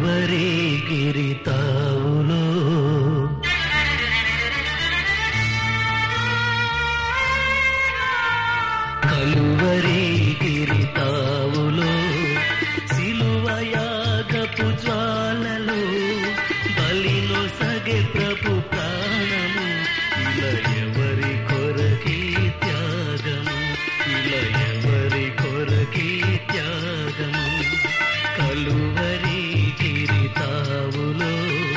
కలువరి గిరితావులో కలువరి గిరితావులో సిలువయాగపు జ్వాలలో బలిను సగె ప్రభు ప్రాణము ఇలా ఎవరి కొరకి త్యాగము ఇలా ఎవరి కొరకి త్యాగము కలువరి గిరితావులో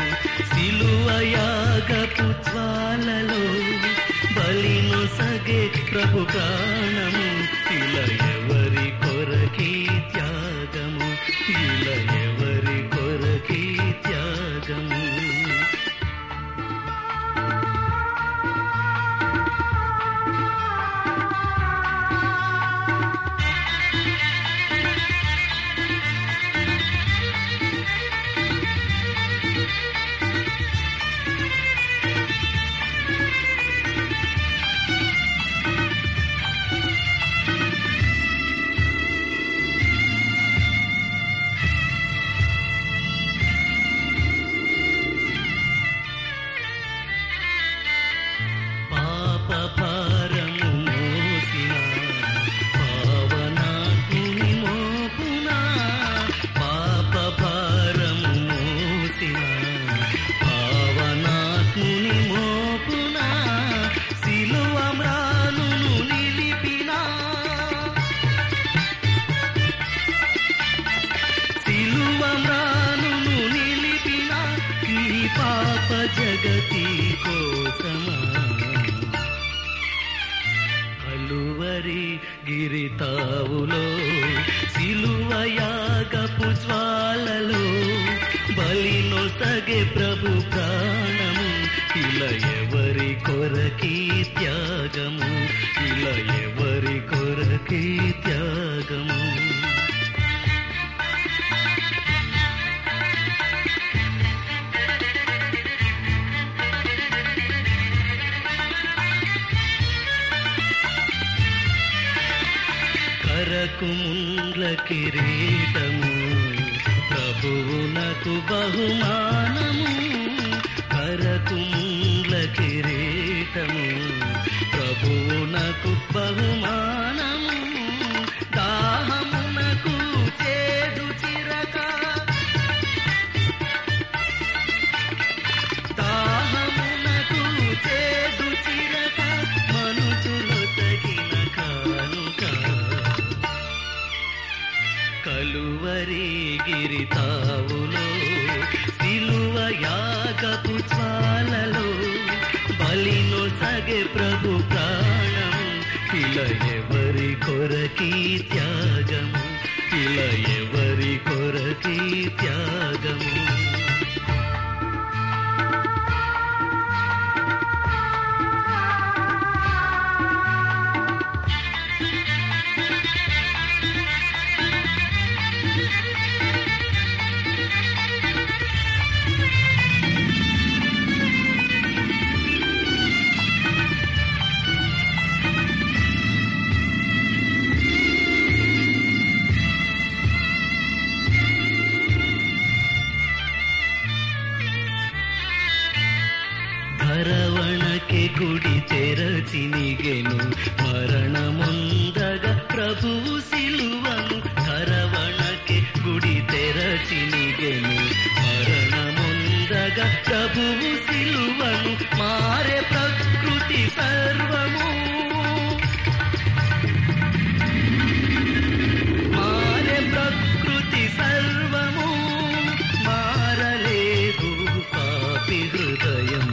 సిలువయాగపు జ్వాలలో బలిను సగే ప్రభు ప్రాణము ఇలా ఎవరి కొరకి త్యాగము ఇలా ఎవరి కొరకి త్యాగము పాప భారము మోసిన పావనాత్ముని మోపున పాప భారము మోసిన పావనాత్ముని మోపున సిలువ మ్రానును నిలిపినా సిలువ మ్రానును నిలిపిన ఈ పాప జగతి కోసమా కలువరి గిరితావులో సిలువ యాగపు జ్వాలలో బలిలో సగే ప్రభు ప్రాణము ఇలా ఎవరి కొరకి త్యాగము ఇలా ఎవరి కొరకి త్యాగము కరకు ముండ్ల కిరీటము ప్రభువునకు బహుమానము కరకు ముండ్ల కిరీటము ప్రభువునకు బహుమానము దాహమునకు చేదు చిరక దాహమునకు చేదు చిరక మనుషులు తగిన కానుక కలువరి గిరితావులో సిలువ యాగపు జ్వాలలో బలిలో సగె ప్రభు ప్రాణము ఇలా ఎవరి కొరకి త్యాగము ఇలా ఎవరి కొరకి త్యాగము ధరవణಕ್ಕೆ ಗುಡಿ ತೆರಚಿನಿಗೆನು ಮರಣಮುಂದಗ ಪ್ರಭುವು ಸಿಲುವನು ಧರವಣಕ್ಕೆ ಗುಡಿ ತೆರಚಿನಿಗೆನು ಮರಣಮುಂದಗ ಪ್ರಭುವು ಸಿಲುವನು ಮಾರೆ ಪ್ರಕೃತಿ ಸರ್ವము మారే ప్రకృతి సర్వము మారలేదు పాపి హృదయం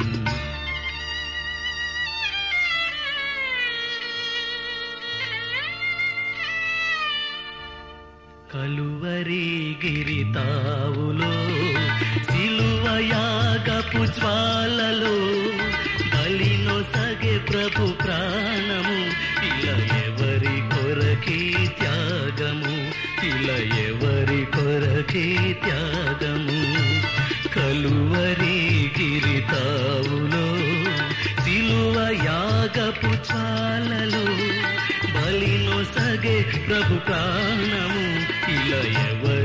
కలువరి గిరితావులో సిలువ యాగపు జ్వాలలో బలినో సగే ప్రభు ప్రాణము ఇలా ఎవరి కొరకి త్యాగము ఇలా ఎవరి కొరకి త్యాగము కలువరి గిరితావులో సిలువ యాగపు జ్వాలలో బలినో సగే ప్రభు ప్రాణము ఇలా ఎవరి